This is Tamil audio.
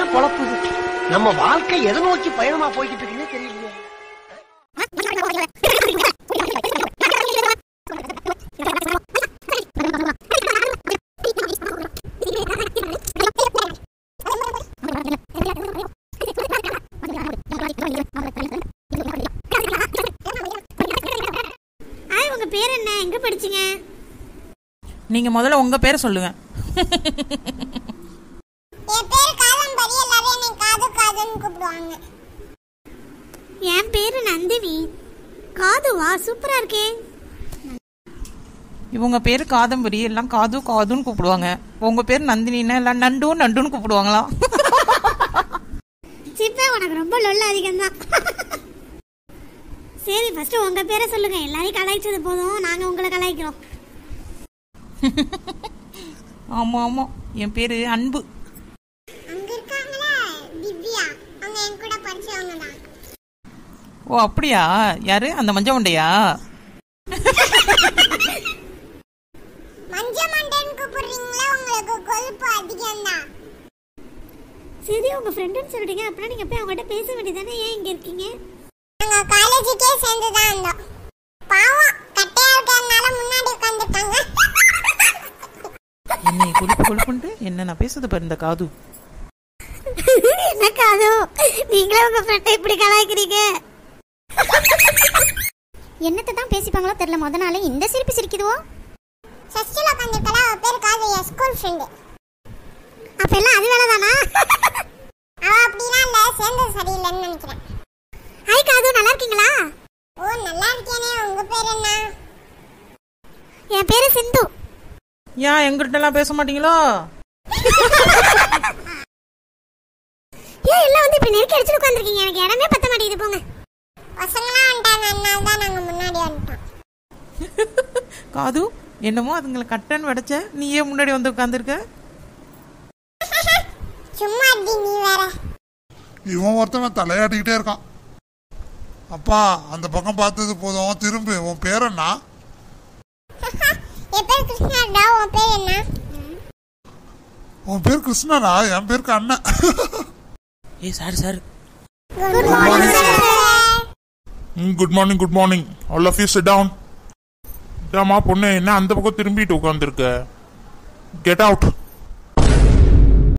குழப்புது நம்ம வாழ்க்கை எதை நோக்கி பயணமா போய்கிட்டு இருக்குன்னே தெரியலையே ஆய் உங்க பேர் என்ன எங்க படிச்சீங்க நீங்க முதல்ல உங்க பேரை சொல்லுங்க என் பேர் காலம்பரி எல்லாரும் என்னை காது காதுன்னு கூப்பிடுவாங்க என் பேரு நந்தினி காதுவா சூப்பரா இருக்கே இவங்க பேரு காதம்பரி எல்லாம் காது காதுன்னு கூப்பிடுவாங்க உங்க பேர் நந்தினின்னா எல்லாம் நண்டும் நண்டுன்னு கூப்பிடுவாங்களாம் சிப்பே உனக்கு ரொம்ப லொல்ல அதிகம்தான் சரி ஃபர்ஸ்ட் உங்க பேரை சொல்லுங்க எல்லாரையும் கலாய்ச்சது போதும் நாங்க உங்களை கலாய்க்கிறோம் ஆமா ஆமா என் பேரு அன்பு அங்க இருக்காங்களே திவ்யா அவங்க என் கூட படிச்சவங்க தான் ஓ அப்படியா யாரு அந்த மஞ்ச உண்டையா மஞ்ச மண்டன் கூப்பிடுறீங்களா உங்களுக்கு கொழுப்பு அதிகம் தான் சரி உங்க ஃப்ரெண்டுன்னு சொல்லிட்டீங்க அப்படின்னா நீங்க போய் அவங்ககிட்ட பேச வேண்டியதானே ஏன் இங்க இருக்கீங்க நாங்க காலேஜுக்கே சேர்ந்து தான் இருந்தோம் பாவம் கட்டையா இருக்கிறதுனால முன்னாடி உட்காந்துட்டாங்க என்னை கொழுப்பு கொழுப்புன்ட்டு என்ன நான் பேசுறது பாரு இந்த காது என்ன காது நீங்களே உங்க ஃப்ரெண்டை இப்படி கலாய்க்கிறீங்க என்னத்தை தான் பேசிப்பாங்களோ தெரியல முத நாளே இந்த சிரிப்பு சிரிக்குதுவோ சஷ்டில உட்காந்துருக்கல அவ பேர் காது என் ஸ்கூல் ஃப்ரெண்டு அப்ப எல்லாம் அது வேலைதானா அவ அப்படிலாம் இல்ல சேர்ந்தது சரியில்லைன்னு நினைக்கிறேன் ஹாய் காது நல்லா இருக்கீங்களா ஓ நல்லா இருக்கேனே உங்க பேர் என்ன என் பேரு சிந்து ஏன் எங்கிட்ட எல்லாம் பேச மாட்டீங்களோ ஏன் எல்லாம் வந்து இப்படி நெருக்கி அடிச்சுட்டு உட்காந்துருக்கீங்க எனக்கு இடமே பத்த மாட்டேங்குது போங்க பசங்களாம் வந்துட்டாங்க அதனால தான் நாங்க முன்னாடி வந்துட்டோம் காது என்னமோ அதுங்களை கட்டன்னு வடைச்ச நீயே முன்னாடி வந்து உட்காந்துருக்க சும்மா அடி நீ வேற இவன் ஒருத்தவன் தலையாட்டிக்கிட்டே இருக்கான் அப்பா அந்த பக்கம் பார்த்தது போதும் திரும்பு உன் பேர் என்ன என் பேர் கிருஷ்ணாடா உன் பேர் என்ன உன் பேர் கிருஷ்ணனா என் பேருக்கு அண்ணன் ஏய் sir sir good morning sir good morning good morning all of you sit down இதாம்மா பொண்ணு என்ன அந்த பக்கம் திரும்பிட்டு உட்காந்துருக்க கெட் அவுட்